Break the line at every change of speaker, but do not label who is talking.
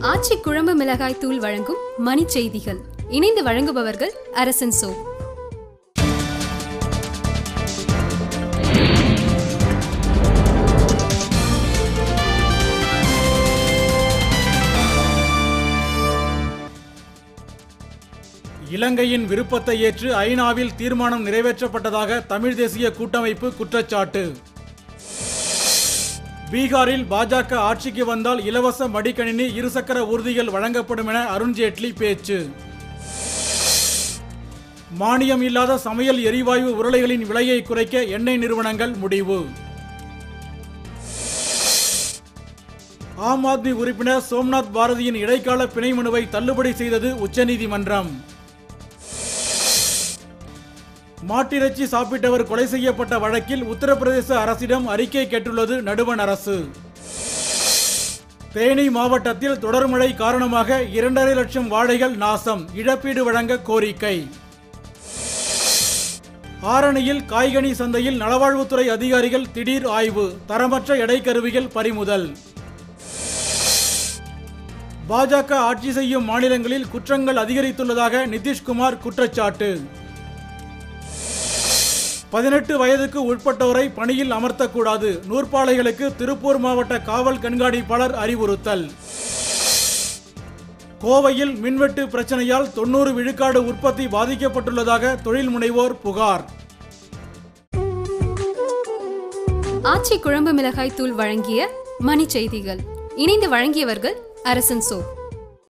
ஆச்சி குழம்பு மிளகாய் தூள் வழங்கும் மணி செய்திகள் இணைந்து வழங்குபவர்கள் அரசன் சோ
இலங்கையின் விருப்பத்தை ஏற்று ஐநாவில் தீர்மானம் நிறைவேற்றப்பட்டதாக தமிழ் தேசிய கூட்டமைப்பு குற்றச்சாட்டு பீகாரில் பாஜக ஆட்சிக்கு வந்தால் இலவச மடிக்கணினி இருசக்கர ஊர்திகள் வழங்கப்படும் என அருண்ஜேட்லி பேச்சு மானியம் இல்லாத சமையல் எரிவாயு உருளைகளின் விலையை குறைக்க எண்ணெய் நிறுவனங்கள் முடிவு ஆம் ஆத்மி உறுப்பினர் சோம்நாத் பாரதியின் இடைக்கால பிணை மனுவை தள்ளுபடி செய்தது உச்சநீதிமன்றம் மாட்டிறைச்சி சாப்பிட்டவர் கொலை செய்யப்பட்ட வழக்கில் உத்தரப்பிரதேச அரசிடம் அறிக்கை கேட்டுள்ளது நடுவண் அரசு தேனி மாவட்டத்தில் தொடர் மழை காரணமாக இரண்டரை லட்சம் வாழைகள் நாசம் இழப்பீடு வழங்க கோரிக்கை ஆரணியில் காய்கனி சந்தையில் நலவாழ்வுத்துறை அதிகாரிகள் திடீர் ஆய்வு தரமற்ற எடைக்கருவிகள் பறிமுதல் பாஜக ஆட்சி செய்யும் மாநிலங்களில் குற்றங்கள் அதிகரித்துள்ளதாக நிதிஷ்குமார் குற்றச்சாட்டு பதினெட்டு வயதுக்கு உட்பட்டோரை பணியில் அமர்த்தக்கூடாது நூற்பாலைகளுக்கு திருப்பூர் மாவட்ட காவல் கண்காணிப்பாளர் அறிவுறுத்தல் கோவையில் மின்வெட்டு பிரச்சனையால் தொண்ணூறு விழுக்காடு உற்பத்தி பாதிக்கப்பட்டுள்ளதாக தொழில் முனைவோர் புகார்
ஆச்சி குழம்பு மிளகாய் தூள் வழங்கிய மணி செய்திகள் இணைந்து வழங்கியவர்கள் அரசன் சோ